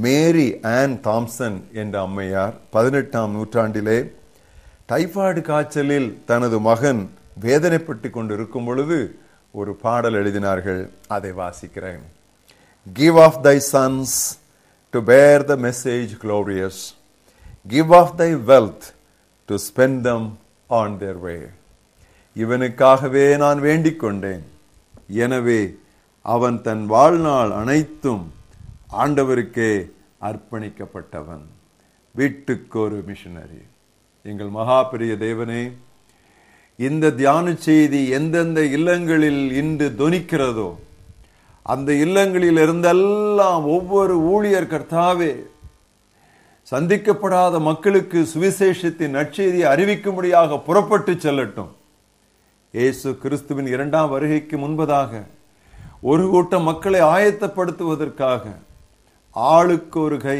Mary on Thomson என்ற அம்மையார் பதினெட்டாம் நூற்றாண்டிலே டைபாய்டு காய்ச்சலில் தனது மகன் வேதனைப்பட்டு கொண்டிருக்கும் பொழுது ஒரு பாடல் எழுதினார்கள் அதை வாசிக்கிறேன் give of thy sons to bear the message glorious give of thy wealth to spend them on their way இவனுக்காகவே நான் வேண்டிக் கொண்டேன் எனவே அவன் தன் வாழ்நாள் அனைத்தும் ஆண்டவருக்கே அர்ப்பணிக்கப்பட்டவன் வீட்டுக்கு ஒரு மிஷனரி எங்கள் மகா பெரிய தேவனே இந்த தியான செய்தி எந்தெந்த இல்லங்களில் இன்று தொனிக்கிறதோ அந்த இல்லங்களில் இருந்தெல்லாம் ஒவ்வொரு ஊழியர் கர்த்தாவே சந்திக்கப்படாத மக்களுக்கு சுவிசேஷத்தின் நற்செய்தியை அறிவிக்கும்படியாக புறப்பட்டு செல்லட்டும் இயேசு கிறிஸ்துவின் இரண்டாம் வருகைக்கு முன்பதாக ஒரு கூட்டம் மக்களை ஆயத்தப்படுத்துவதற்காக ஆளுக்கு ஒரு கை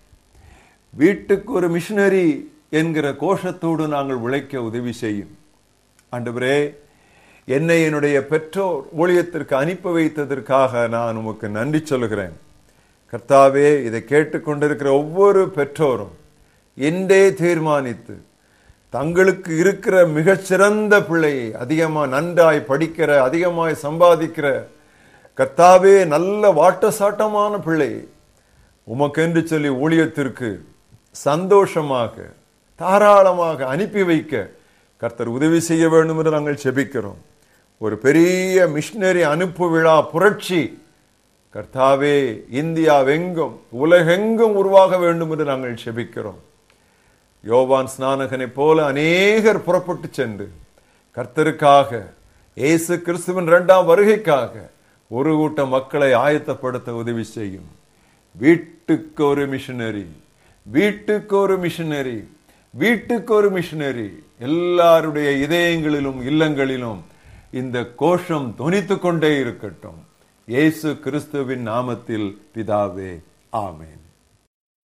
வீட்டுக்கு ஒரு மிஷனரி என்கிற கோஷத்தோடு நாங்கள் உழைக்க உதவி செய்யும் ஆண்டவரே என்னை என்னுடைய பெற்றோர் ஊழியத்திற்கு அனுப்பி வைத்ததற்காக நான் உமக்கு நன்றி சொல்லுகிறேன் கர்த்தாவே இதை கேட்டுக்கொண்டிருக்கிற ஒவ்வொரு பெற்றோரும் இன்றே தீர்மானித்து தங்களுக்கு இருக்கிற மிகச்சிறந்த பிள்ளையை அதிகமாக நன்றாய் படிக்கிற அதிகமாய் சம்பாதிக்கிற கர்த்தாவே நல்ல வாட்டசாட்டமான பிள்ளையை உமக்கென்று சொல்லி ஊழியத்திற்கு சந்தோஷமாக தாராளமாக அனுப்பி வைக்க கர்த்தர் உதவி செய்ய வேண்டும் என்று நாங்கள் செபிக்கிறோம் ஒரு பெரிய மிஷினரி அனுப்பு விழா புரட்சி கர்த்தாவே இந்தியாவெங்கும் உலகெங்கும் உருவாக வேண்டும் என்று நாங்கள் செபிக்கிறோம் யோவான் ஸ்நானகனை போல அநேகர் புறப்பட்டு சென்று கர்த்தருக்காக இயேசு கிறிஸ்துவின் இரண்டாம் வருகைக்காக ஒரு கூட்டம் மக்களை ஆயத்தப்படுத்த உதவி செய்யும் வீட்டுக்கு ஒரு மிஷனரி வீட்டுக்கு ஒரு மிஷனரி வீட்டுக்கு ஒரு மிஷனரி எல்லாருடைய இதயங்களிலும் இல்லங்களிலும் இந்த கோஷம் தொனித்துக் கொண்டே இருக்கட்டும் இயேசு கிறிஸ்துவின் நாமத்தில் பிதாவே ஆமென்